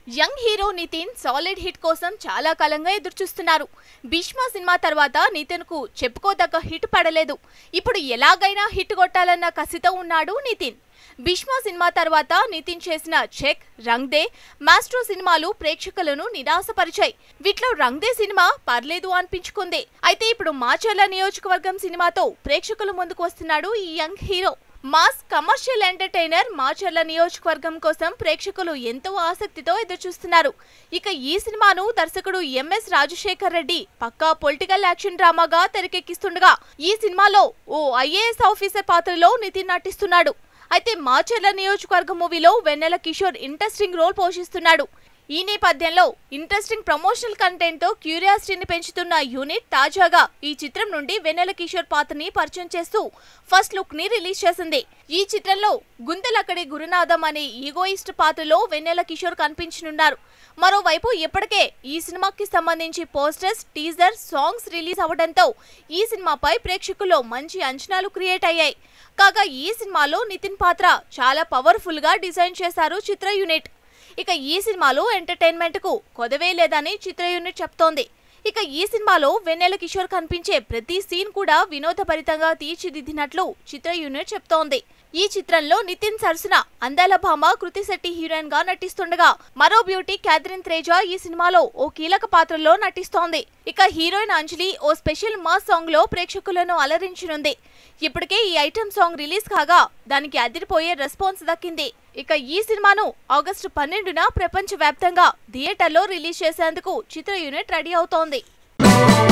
young hero Nithin solid hit కోసం చాలా కాలంగా ఎదురుచూస్తున్నారు భీష్మ సినిమా తర్వాత నితిన్ కు చెప్పుకోదగ్గ హిట్ పడలేదు ఇప్పుడు ఎలాగైనా హిట్ కొట్టాలన్న కసితో ఉన్నాడు నితిన్ భీష్మ సినిమా తర్వాత నితిన్ చేసిన చెక్ రంగ్ దే మాస్ట్రో సినిమాలు ప్రేక్షకులను నిరాశపరిచాయి వీటిలో రంగ్ దే సినిమా పర్లేదు అనిపించుకుంది అయితే ఇప్పుడు మాచర్ల నియోజకవర్గం సినిమాతో ప్రేక్షకుల ముందుకు వస్తున్నాడు ఈ young hero mass commercial entertainer Macherla Niyojakavargam కోసం ప్రేక్షకులు ఎంతో ఆసక్తితో ఎదురుచూస్తున్నారు ఇక ఈ సినిమాను దర్శకుడు ఎంఎస్ రాజశేఖర్ రెడ్డి పక్కా పొలిటికల్ యాక్షన్ డ్రామాగా తెరకెక్కిస్తుండగా ఈ సినిమాలో ఓ ఐఏఎస్ ఆఫీసర్ పాత్రలో నితిన్ నటిస్తున్నాడు అయితే మాచర్ల నియోజకవర్గ మూవీలో వెన్నెల కిషోర్ ఇంట్రెస్టింగ్ రోల్ పోషిస్తున్నాడు ఈ నేపథ్యంలో ఇంట్రెస్టింగ్ ప్రమోషనల్ కంటెంట్ తో క్యూరియాసిటీని పెంచుతున్న యూనిట్ తాజాగా ఈ చిత్రం నుండి వెన్నెల కిషోర్ పాత్రని పరిచయం చేస్తూ ఫస్ట్ లుక్ ని రిలీజ్ చేసింది ఈ చిత్రంలో గుంతలక్కడి గురునాథం అనే ఈగోయిస్ట్ పాత్రలో వెన్నెల కిషోర్ కనిపించనున్నారు మరోవైపు ఇప్పటికే ఈ సినిమాకి సంబంధించి పోస్టర్స్ టీజర్ సాంగ్స్ రిలీజ్ అవడంతో ఈ సినిమాపై ప్రేక్షకుల్లో మంచి అంచనాలు క్రియేట్ అయ్యాయి కాగా ఈ సినిమాలో నితిన్ పాత్ర చాలా పవర్ఫుల్ గా డిజైన్ చేశారు చిత్ర యూనిట్ ఇక ఈ సినిమాలో ఎంటర్టైన్మెంట్ కు కొదవే లేదని చిత్ర యూనిట్ చెప్తోంది ఇక ఈ సినిమాలో వెన్నెల కిషోర్ కనిపించే ప్రతి సీన్ కూడా వినోదభరితంగా తీర్చిదిద్దినట్లు చిత్ర యూనిట్ చెప్తోంది ఈ చిత్రంలో నితిన్ సరసన అందాల భామ కృతి శెట్టి హీరోయిన్ గా నటిస్తుండగా మరో బ్యూటీ క్యాథరిన్ త్రేజా ఈ సినిమాలో ఓ కీలక పాత్రలో నటిస్తోంది ఇక హీరోయిన్ అంజలి ఓ స్పెషల్ మాస్ సాంగ్ లో ప్రేక్షకులను అలరించనుంది ఇప్పటికే ఈ ఐటెం సాంగ్ రిలీజ్ కాగా దానికి అదిరిపోయే రెస్పాన్స్ దక్కింది ఇక ఈ సినిమాను ఆగస్టు పన్నెండున ప్రపంచ వ్యాప్తంగా థియేటర్లో రిలీజ్ చేసేందుకు చిత్ర యూనిట్ రెడీ అవుతోంది